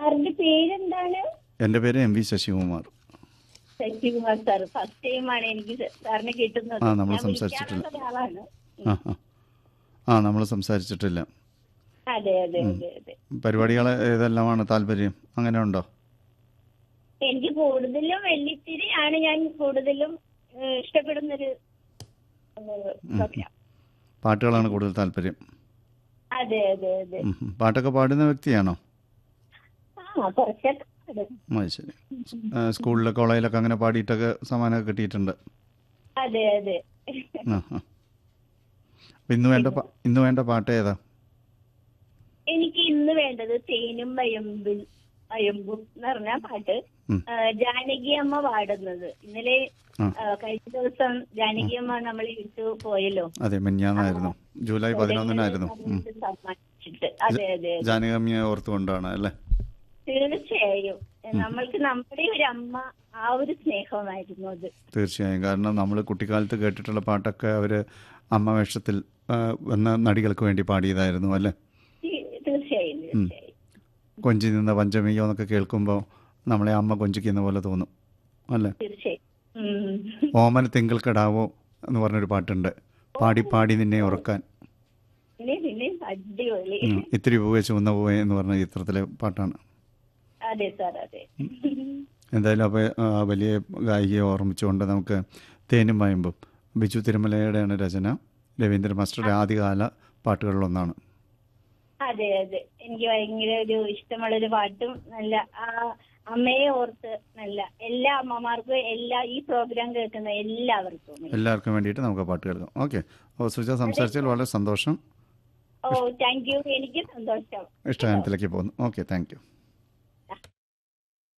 സാറിന്റെ പേരെന്താണ് എൻ്റെ പേര് M V Sasikumar Sasikumar sir first ടൈമാണ് എനിക്ക് സാറിനെ കിട്ടുന്നത് ആ, നമ്മൾ ഞാൻ സംസാരിച്ചിട്ടില്ല. വിളിക്കാറുള്ള ഒരാളാണ് ആ ആ ആ നമ്മൾ സംസാരിച്ചിട്ടില്ല അതെ അതെ അതെ അതെ പരിപാടികൾ ഏതെല്ലാമാണ് താല്പര്യം അങ്ങനെ ഉണ്ടോ എനിക്ക് കൂടുതലും വെള്ളിത്തിരിയാണ് ഞാൻ കൂടുതലും ഏഹ്, ഇഷ്ടപ്പെടുന്നൊരു ഏഹ്, പ്രോഗ്രാം പാട്ടുകളാണ് കൂടുതൽ താല്പര്യം അതെ അതെ അതെ ഉം, ഉം. പാട്ടൊക്കെ പാടുന്ന വ്യക്തിയാണോ ആ കുറച്ചൊക്കെ പാടും. അത് ശരി ആ, സ്കൂളിലോ കോളേജിലൊക്കെ അങ്ങനെ പാടിയിട്ടൊക്കെ സമ്മാനമൊക്കെ കിട്ടിയിട്ടുണ്ട് അതെ അതെ ആ ആ അപ്പം ഇന്ന് വേണ്ട പാ- ഇന്ന് വേണ്ട പാട്ട് ഏതാ എനിക്ക് ഇന്ന് വേണ്ടത് തേനും വയമ്പിൽ വയമ്പും എന്ന് പറഞ്ഞ പാട്ട് ഉം. ആ, ജാനകി അമ്മ പാടുന്നത് ഇന്നലെ ആ. ആ, കഴിഞ്ഞ ദിവസം ജാനകി അമ്മ നമ്മൾ ഇട്ടു പോയല്ലോ അതെ മിഞ്ഞാന്നായിരുന്നു ജൂലൈ പതിനൊന്നിനായിരുന്നു ഉം. സമ്മാനിച്ചിട്ട് അതെ അതെ അതെ. ജാനകമ്മിയെ ഓർത്തുകൊണ്ടാണ് അല്ലേ തീർച്ചയായും നമ്മൾക്ക് നമ്മുടെ ഒരു അമ്മ ആ ഒരു സ്നേഹമായിരുന്നു അത് തീർച്ചയായും കാരണം നമ്മൾ കുട്ടിക്കാലത്ത് കേട്ടിട്ടുള്ള പാട്ടൊക്കെ അവർ അമ്മ വേഷത്തിൽ ആ, വന്ന നടികൾക്ക് വേണ്ടി പാടിയതായിരുന്നു അല്ലേ തീ- തീർച്ചയായും തീർച്ചയായും കൊഞ്ചി നിന്ന പഞ്ചമിയോ എന്നൊക്കെ കേൾക്കുമ്പോൾ നമ്മളെ അമ്മ കൊഞ്ചിക്കുന്ന പോലെ തോന്നും അല്ലേ തീർച്ചയായും ഉം. ഓമന തിങ്കൾ കടാവോ എന്ന് പറഞ്ഞൊരു പാട്ടുണ്ട് പാടി പാടി നിന്നെ ഉറക്കാൻ പിന്നെ പിന്നെ അടിപൊളി ഉം. ഇത്തിരി പൂവേ ചുവന്ന പൂവേ എന്ന് പറഞ്ഞ ചിത്രത്തിലെ പാട്ടാണ് അതെ സാർ അതെ എന്തായാലും അപ്പോൾ വലിയ ഗായികയെ ഓർമ്മിച്ചുകൊണ്ട് നമുക്ക് തേനും വയമ്പും ബിജു തിരുമലയുടെയാണ് രചന രവീന്ദ്ര മാസ്റ്ററുടെ ആദ്യകാല പാട്ടുകളിലൊന്നാണ് അതെ അതെ എനിക്ക് ഭയങ്കര ഒരു ഇഷ്ടമുള്ളൊരു പാട്ടും നല്ല ആ അമ്മയെ ഓർത്ത് നല്ല എല്ലാ അമ്മമാർക്കും എല്ലാ ഈ പ്രോഗ്രാം കേൾക്കുന്ന എല്ലാവർക്കും എല്ലാവർക്കും വേണ്ടിയിട്ട് നമുക്ക് പാട്ട് കേൾക്കാം ഓക്കെ അപ്പോൾ സുജ സംസാരിച്ചതിൽ വളരെ സന്തോഷം ഓ താങ്ക് യു എനിക്ക് സന്തോഷം ഇഷ്ടഗാനത്തിലേക്ക് പോകുന്നു ഓക്കെ താങ്ക് യു